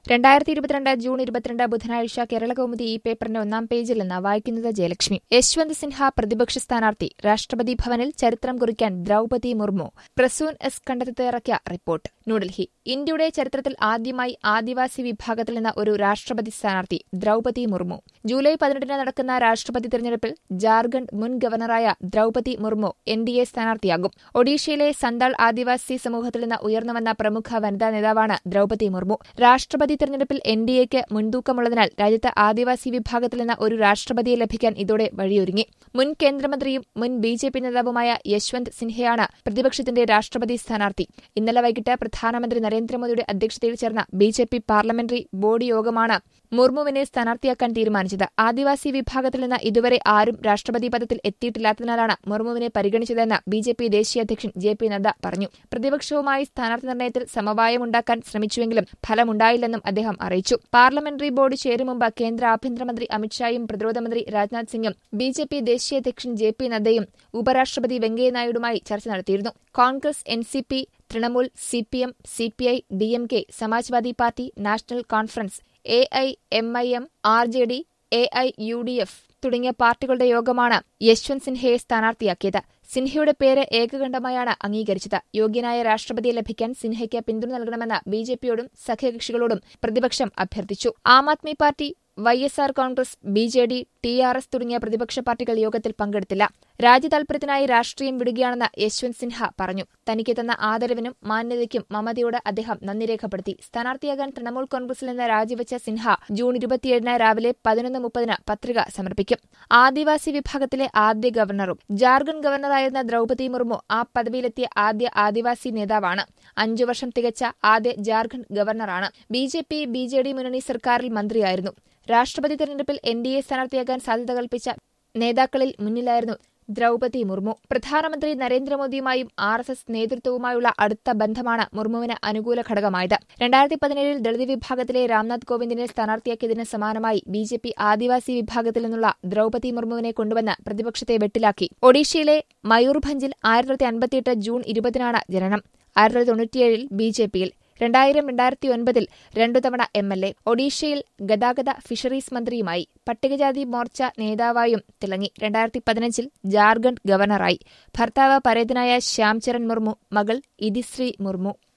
രണ്ടായിരത്തി ഇരുപത്തിരണ്ട് ജൂൺ ഇരുപത്തിരണ്ട് ബുധനാഴ്ച കേരളകൗമുദി ഈ പേപ്പറിന്റെ ഒന്നാം പേജിൽ നിന്ന് വായിക്കുന്നത് ജയലക്ഷ്മി യശ്വന്ത് സിൻഹ പ്രതിപക്ഷ സ്ഥാനാർത്ഥി രാഷ്ട്രപതി ഭവനിൽ ചരിത്രം കുറിക്കാൻ ദ്രൌപതി മുർമു പ്രസൂൻ എസ് കണ്ടെത്തി ഇറക്കിയ റിപ്പോർട്ട് ന്യൂഡൽഹി ഇന്ത്യയുടെ ചരിത്രത്തിൽ ആദ്യമായി ആദിവാസി വിഭാഗത്തിൽ നിന്ന് ഒരു രാഷ്ട്രപതി സ്ഥാനാർത്ഥി ദ്രൌപതി മുർമു ജൂലൈ പതിനെട്ടിന് നടക്കുന്ന രാഷ്ട്രപതി തെരഞ്ഞെടുപ്പിൽ ജാർഖണ്ഡ് മുൻ ഗവർണറായ Draupadi Murmu N D A സ്ഥാനാർത്ഥിയാകും ഒഡീഷയിലെ സന്താൾ ആദിവാസി സമൂഹത്തിൽ നിന്ന് ഉയർന്നുവന്ന പ്രമുഖ വനിതാ നേതാവാണ് ദ്രൌപതി മുർമു രാഷ്ട്രപതി തെരഞ്ഞെടുപ്പിൽ എൻ ഡി എക്ക് മുൻതൂക്കമുള്ളതിനാൽ രാജ്യത്ത് ആദിവാസി വിഭാഗത്തിൽ നിന്ന് ഒരു രാഷ്ട്രപതിയെ ലഭിക്കാൻ ഇതോടെ വഴിയൊരുങ്ങി മുൻ കേന്ദ്രമന്ത്രിയും മുൻ ബി ജെ പി നേതാവുമായ യശ്വന്ത് സിൻഹയാണ് പ്രതിപക്ഷത്തിന്റെ രാഷ്ട്രപതി സ്ഥാനാർത്ഥി ഇന്നലെ വൈകിട്ട് പ്രധാനമന്ത്രി നരേന്ദ്രമോദിയുടെ അധ്യക്ഷതയിൽ ചേർന്ന B J P parliamentary board യോഗമാണ് മുർമുവിനെ സ്ഥാനാർത്ഥിയാക്കാൻ തീരുമാനിച്ചത് ആദിവാസി വിഭാഗത്തിൽ നിന്ന് ഇതുവരെ ആരും രാഷ്ട്രപതി പദത്തിൽ എത്തിയിട്ടില്ലാത്തതിനാലാണ് മുർമുവിനെ പരിഗണിച്ചതെന്ന് ബി ജെ പി ദേശീയ അധ്യക്ഷൻ ജെ പി നദ്ദ പറഞ്ഞു പ്രതിപക്ഷവുമായി സ്ഥാനാർത്ഥി നിർണയത്തിൽ സമവായമുണ്ടാക്കാൻ ശ്രമിച്ചുവെങ്കിലും ഫലമുണ്ടായില്ലെന്നും അദ്ദേഹം അറിയിച്ചു പാർലമെന്ററി ബോർഡ് ചേരും മുമ്പ് കേന്ദ്ര ആഭ്യന്തരമന്ത്രി അമിത്ഷായും പ്രതിരോധ മന്ത്രി രാജ്നാഥ് സിംഗും ബി ജെ പി ദേശീയ അധ്യക്ഷൻ ജെ പി നദ്ദയും ഉപരാഷ്ട്രപതി വെങ്കയ്യനായിഡുമായി ചർച്ച നടത്തിയിരുന്നു Congress N C P Trinamool C P M C P I D M K Samajwadi party national conference A I M I M R J D A I U D F തുടങ്ങിയ പാർട്ടികളുടെ യോഗമാണ് യശ്വന്ത് സിൻഹയെ സ്ഥാനാർത്ഥിയാക്കിയത് സിൻഹയുടെ പേര് ഏകകണ്ഠമായാണ് അംഗീകരിച്ചത് യോഗ്യനായ രാഷ്ട്രപതിയെ ലഭിക്കാൻ സിൻഹയ്ക്ക് പിന്തുണ നൽകണമെന്ന് ബി ജെ പിയോടും സഖ്യകക്ഷികളോടും പ്രതിപക്ഷം അഭ്യർത്ഥിച്ചു Aam Aadmi party Y S R Congress B J D T R S തുടങ്ങിയ പ്രതിപക്ഷ പാർട്ടികൾ യോഗത്തിൽ പങ്കെടുത്തില്ല രാജ്യതാൽപര്യത്തിനായി രാഷ്ട്രീയം വിടുകയാണെന്ന് യശ്വന്ത് സിൻഹ പറഞ്ഞു തനിക്ക് തന്ന ആദരവിനും മാന്യതയ്ക്കും മമതയോട് അദ്ദേഹം നന്ദി രേഖപ്പെടുത്തി സ്ഥാനാർത്ഥിയാകാൻ തൃണമൂൽ കോൺഗ്രസിൽ നിന്ന് രാജിവെച്ച സിൻഹ ജൂൺ ഇരുപത്തിയേഴിന് രാവിലെ പതിനൊന്ന് മുപ്പതിന് പത്രിക സമർപ്പിക്കും ആദിവാസി വിഭാഗത്തിലെ ആദ്യ ഗവർണറും ജാർഖണ്ഡ് ഗവർണറായിരുന്ന ദ്രൌപതി മുർമു ആ പദവിയിലെത്തിയ ആദ്യ ആദിവാസി നേതാവാണ് അഞ്ചു വർഷം തികച്ച ആദ്യ ജാർഖണ്ഡ് ഗവർണറാണ് B J P B J D മുന്നണി സർക്കാരിൽ മന്ത്രിയായിരുന്നു രാഷ്ട്രപതി തെരഞ്ഞെടുപ്പിൽ എൻ ഡി എ സ്ഥാനാർത്ഥിയാകാൻ സാധ്യത കൽപ്പിച്ച നേതാക്കളിൽ മുന്നിലായിരുന്നു ദ്രൌപതി മുർമു പ്രധാനമന്ത്രി നരേന്ദ്രമോദിയുമായും ആർ എസ് എസ് നേതൃത്വവുമായുള്ള അടുത്ത ബന്ധമാണ് മുർമുവിന് അനുകൂല ഘടകമായത് രണ്ടായിരത്തി പതിനേഴിൽ ദളിത് വിഭാഗത്തിലെ രാംനാഥ് കോവിന്ദിനെ സ്ഥാനാർത്ഥിയാക്കിയതിന് സമാനമായി ബി ജെ പി ആദിവാസി വിഭാഗത്തിൽ നിന്നുള്ള ദ്രൌപതി മുർമുവിനെ കൊണ്ടുവന്ന് പ്രതിപക്ഷത്തെ വെട്ടിലാക്കി ഒഡീഷയിലെ മയൂർഭഞ്ചിൽ ആയിരത്തി തൊള്ളായിരത്തി അൻപത്തിയെട്ട് ജൂൺ ഇരുപതിനാണ് ജനനം ആയിരത്തി തൊള്ളായിരത്തി തൊണ്ണൂറ്റിയേഴിൽ ബി ജെ പിയിൽ രണ്ടായിരം രണ്ടായിരത്തി ഒൻപതിൽ രണ്ടു തവണ എം എൽ എ ഒഡീഷയിൽ ഗതാഗത ഫിഷറീസ് മന്ത്രിയുമായി പട്ടികജാതി മോർച്ച നേതാവായും തിളങ്ങി രണ്ടായിരത്തി പതിനഞ്ചിൽ ജാർഖണ്ഡ് ഗവർണറായി ഭർത്താവ് പരേതനായ ശ്യാംചരൺ മുർമു മകൾ ഇതിശ്രീ മുർമു